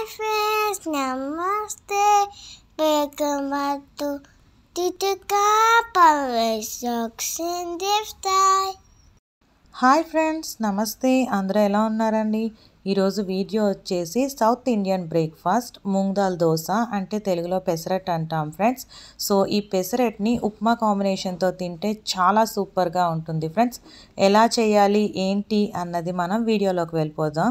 friends, namaste. Welcome back to Titika Power Socks in Diftai. Hi friends నమస్తే అందరూ ఎలా ఉన్నారండి ఈరోజు వీడియో వచ్చేసి south Indian breakfast moong dal dosa అంటే తెలుగులో పెసరట్ అంటాం ఫ్రెండ్స్ సో ఈ పెసరట్ని ఉప్మా కాంబినేషన్తో తింటే చాలా సూపర్గా ఉంటుంది ఫ్రెండ్స్ ఎలా చేయాలి ఏంటి అన్నది మనం వీడియోలోకి వెళ్ళిపోదాం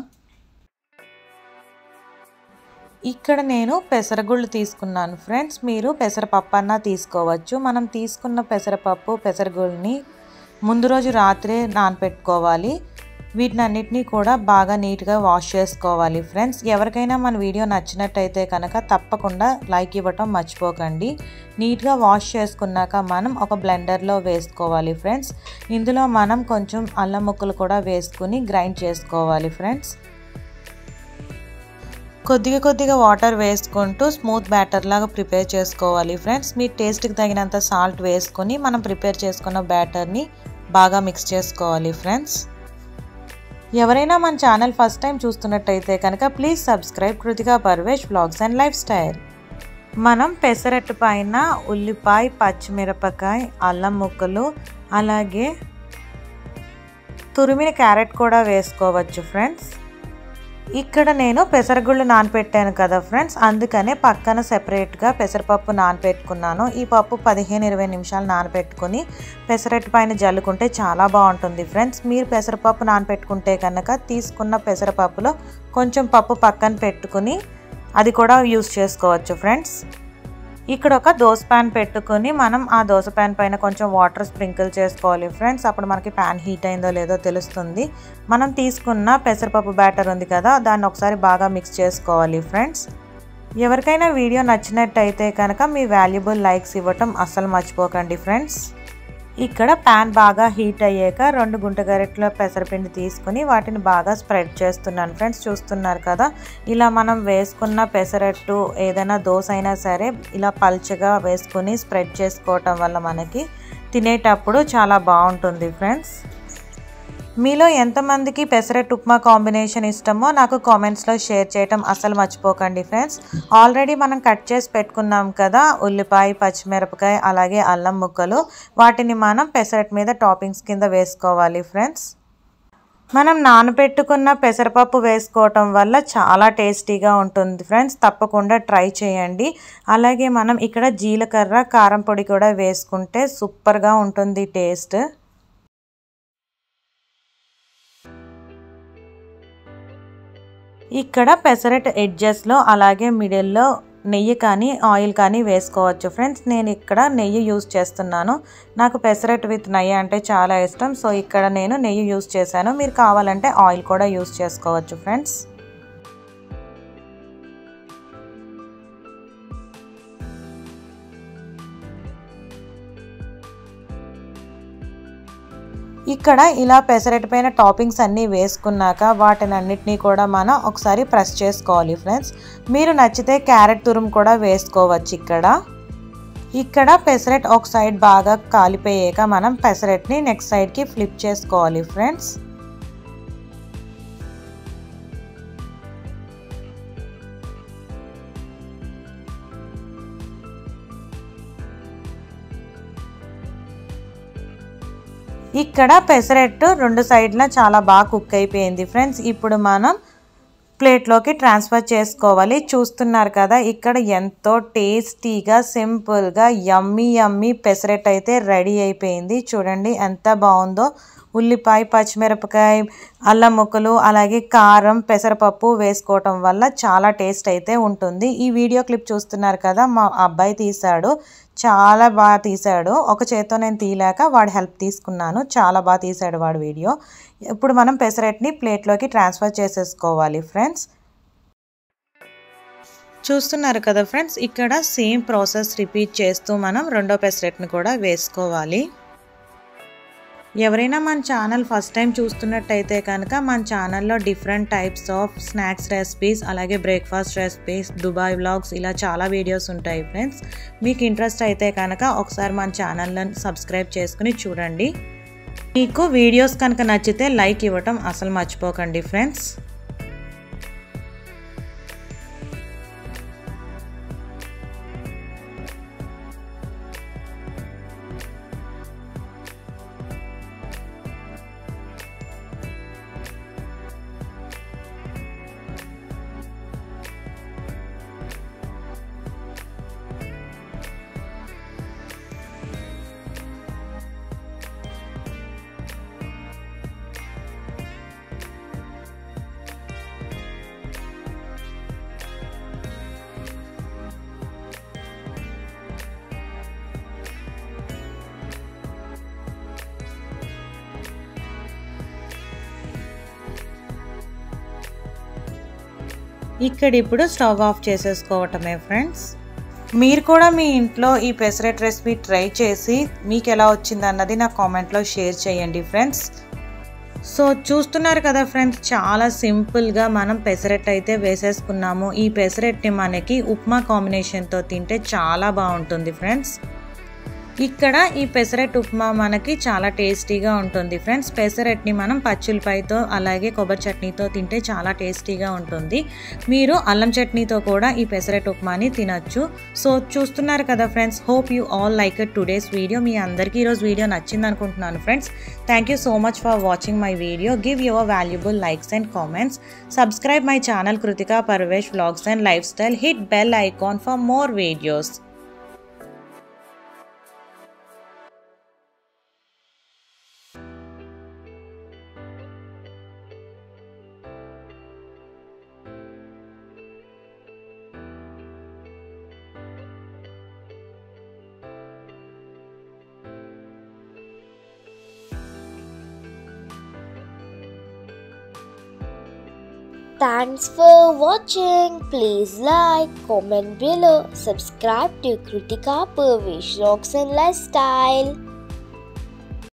ఇక్కడ నేను పెసరగుళ్ళు తీసుకున్నాను ఫ్రెండ్స్ మీరు పెసరపప్పు అన్నా తీసుకోవచ్చు మనం తీసుకున్న పెసరపప్పు పెసరగుళ్ళని ముందు రోజు రాత్రే నానపెట్టుకోవాలి వీటినన్నిటినీ కూడా బాగా నీట్గా వాష్ చేసుకోవాలి ఫ్రెండ్స్ ఎవరికైనా మన వీడియో నచ్చినట్టయితే కనుక తప్పకుండా లైక్ ఇవ్వటం మర్చిపోకండి నీట్గా వాష్ చేసుకున్నాక మనం ఒక బ్లెండర్లో వేసుకోవాలి ఫ్రెండ్స్ ఇందులో మనం కొంచెం అల్లం ముక్కలు కూడా వేసుకుని గ్రైండ్ చేసుకోవాలి ఫ్రెండ్స్ కొద్దిగా కొద్దిగా వాటర్ వేసుకుంటూ స్మూత్ బ్యాటర్ లాగా ప్రిపేర్ చేసుకోవాలి ఫ్రెండ్స్ మీ టేస్ట్కి తగినంత సాల్ట్ వేసుకొని మనం ప్రిపేర్ చేసుకున్న బ్యాటర్ని బాగా మిక్స్ చేసుకోవాలి ఫ్రెండ్స్ ఎవరైనా మన ఛానల్ ఫస్ట్ టైం చూస్తున్నట్టయితే కనుక please subscribe Kritika Parvesh blogs and lifestyle మనం పెసరట్టు పైన ఉల్లిపాయ పచ్చిమిరపకాయ అల్లం ముక్కలు అలాగే తురిమిన క్యారెట్ కూడా వేసుకోవచ్చు ఫ్రెండ్స్ ఇక్కడ నేను పెసరగుళ్ళు నానపెట్టాను కదా ఫ్రెండ్స్ అందుకనే పక్కన సెపరేట్గా పెసరపప్పు నానపెట్టుకున్నాను ఈ పప్పు పదిహేను ఇరవై నిమిషాలు నానపెట్టుకుని పెసరట్టు పైన జల్లుకుంటే చాలా బాగుంటుంది ఫ్రెండ్స్ మీరు పెసరపప్పు నానపెట్టుకుంటే కనుక తీసుకున్న పెసరపప్పులో కొంచెం పప్పు పక్కన పెట్టుకుని అది కూడా యూస్ చేసుకోవచ్చు ఫ్రెండ్స్ ఇక్కడ ఒక దోశ ప్యాన్ పెట్టుకుని మనం ఆ దోశ ప్యాన్ పైన కొంచెం వాటర్ స్ప్రింకిల్ చేసుకోవాలి ఫ్రెండ్స్ అప్పుడు మనకి ప్యాన్ హీట్ అయిందో లేదో తెలుస్తుంది మనం తీసుకున్న పెసరపప్పు బ్యాటర్ ఉంది కదా దాన్ని ఒకసారి బాగా మిక్స్ చేసుకోవాలి ఫ్రెండ్స్ ఎవరికైనా వీడియో నచ్చినట్టయితే కనుక మీ వాల్యుబుల్ లైక్స్ ఇవ్వటం అస్సలు మర్చిపోకండి ఫ్రెండ్స్ ఇక్కడ ప్యాన్ బాగా హీట్ అయ్యాక రెండు గుంట గరిటెల పెసరపిండి తీసుకుని వాటిని బాగా స్ప్రెడ్ చేస్తున్నాను ఫ్రెండ్స్ చూస్తున్నారు కదా ఇలా మనం వేసుకున్న పెసరట్టు ఏదైనా దోశ అయినా సరే ఇలా పల్చగా వేసుకుని స్ప్రెడ్ చేసుకోవటం వల్ల మనకి తినేటప్పుడు చాలా బాగుంటుంది ఫ్రెండ్స్ మీలో ఎంతమందికి పెసరట్ ఉప్మా కాంబినేషన్ ఇష్టమో నాకు కామెంట్స్లో షేర్ చేయటం అసలు మర్చిపోకండి ఫ్రెండ్స్ ఆల్రెడీ మనం కట్ చేసి పెట్టుకున్నాం కదా ఉల్లిపాయ పచ్చిమిరపకాయ అలాగే అల్లం ముక్కలు వాటిని మనం పెసరట్ మీద టాపింగ్స్ కింద వేసుకోవాలి ఫ్రెండ్స్ మనం నానబెట్టుకున్న పెసరపప్పు వేసుకోవటం వల్ల చాలా టేస్టీగా ఉంటుంది ఫ్రెండ్స్ తప్పకుండా ట్రై చేయండి అలాగే మనం ఇక్కడ జీలకర్ర కారం పొడి కూడా వేసుకుంటే సూపర్గా ఉంటుంది టేస్ట్ ఇక్కడ పెసరట్ ఎడ్జెస్లో అలాగే మిడిల్లో నెయ్యి కానీ ఆయిల్ కానీ వేసుకోవచ్చు ఫ్రెండ్స్ నేను ఇక్కడ నెయ్యి యూజ్ చేస్తున్నాను నాకు పెసరట్ విత్ నెయ్యి అంటే చాలా ఇష్టం సో ఇక్కడ నేను నెయ్యి యూజ్ చేశాను మీరు కావాలంటే ఆయిల్ కూడా యూజ్ చేసుకోవచ్చు ఫ్రెండ్స్ ఇక్కడ ఇలా పెసరట్ పైన టాపింగ్స్ అన్నీ వేసుకున్నాక వాటిని అన్నిటినీ కూడా మనం ఒకసారి ప్రెస్ చేసుకోవాలి ఫ్రెండ్స్ మీరు నచ్చితే క్యారెట్ తురుము కూడా వేసుకోవచ్చు ఇక్కడ ఇక్కడ పెసరట్ ఒక సైడ్ బాగా కాలిపోయాక మనం పెసరట్ని నెక్స్ట్ సైడ్కి ఫ్లిప్ చేసుకోవాలి ఫ్రెండ్స్ ఇక్కడ పెసరట్టు రెండు సైడ్ల చాలా బాగా కుక్ అయిపోయింది ఫ్రెండ్స్ ఇప్పుడు మనం ప్లేట్లోకి ట్రాన్స్ఫర్ చేసుకోవాలి చూస్తున్నారు కదా ఇక్కడ ఎంతో టేస్టీగా సింపుల్గా యమ్మీ యమ్మీ పెసరట్ అయితే రెడీ అయిపోయింది చూడండి ఎంత బాగుందో ఉల్లిపాయ పచ్చిమిరపకాయ అల్లం ముక్కలు అలాగే కారం పెసరపప్పు వేసుకోవటం వల్ల చాలా టేస్ట్ అయితే ఉంటుంది ఈ వీడియో క్లిప్ చూస్తున్నారు కదా మా అబ్బాయి తీశాడు చాలా బాగా తీశాడు ఒక చేత్తో నేను తీయలేక వాడు హెల్ప్ తీసుకున్నాను చాలా బాగా తీశాడు వాడు వీడియో ఇప్పుడు మనం పెసరట్ని ప్లేట్లోకి ట్రాన్స్ఫర్ చేసేసుకోవాలి ఫ్రెండ్స్ చూస్తున్నారు కదా ఫ్రెండ్స్ ఇక్కడ సేమ్ ప్రాసెస్ రిపీట్ చేస్తూ మనం రెండో పెసరట్ని కూడా వేసుకోవాలి ఎవరైనా మన ఛానల్ ఫస్ట్ టైం చూస్తున్నట్టయితే కనుక మన ఛానల్లో different types of snacks recipes అలాగే బ్రేక్ఫాస్ట్ రెసిపీస్ దుబాయ్ వ్లాగ్స్ ఇలా చాలా వీడియోస్ ఉంటాయి ఫ్రెండ్స్ మీకు ఇంట్రెస్ట్ అయితే కనుక ఒకసారి మన ఛానల్ని సబ్స్క్రైబ్ చేసుకుని చూడండి మీకు వీడియోస్ కనుక నచ్చితే లైక్ ఇవ్వటం అసలు మర్చిపోకండి ఫ్రెండ్స్ ఇక్కడ ఇప్పుడు స్టవ్ ఆఫ్ చేసేసుకోవటమే ఫ్రెండ్స్ మీరు కూడా మీ ఇంట్లో ఈ పెసరెట్ రెసిపీ ట్రై చేసి మీకు ఎలా వచ్చింది అన్నది నా కామెంట్లో షేర్ చేయండి ఫ్రెండ్స్ సో చూస్తున్నారు కదా ఫ్రెండ్స్ చాలా సింపుల్గా మనం పెసరెట్ అయితే వేసేసుకున్నాము ఈ పెసరెట్ని మనకి ఉప్మా కాంబినేషన్తో తింటే చాలా బాగుంటుంది ఫ్రెండ్స్ ఇక్కడ ఈ పెసరెట్ ఉప్మా మనకి చాలా టేస్టీగా ఉంటుంది ఫ్రెండ్స్ పెసరెట్ని మనం పచ్చులపైతో అలాగే కొబ్బరి చట్నీతో తింటే చాలా టేస్టీగా ఉంటుంది మీరు అల్లం చట్నీతో కూడా ఈ పెసరెట్ ఉప్మాని తినచ్చు సో చూస్తున్నారు కదా friends hope you all like it today's video మీ అందరికీ ఈరోజు వీడియో నచ్చింది అనుకుంటున్నాను friends thank you so much for watching my video give your valuable likes and comments subscribe my channel Kritika Parvesh vlogs and lifestyle hit bell icon for more videos Thanks for watching. Please like, comment below, subscribe to Kritika Purvish Rocks and Lifestyle.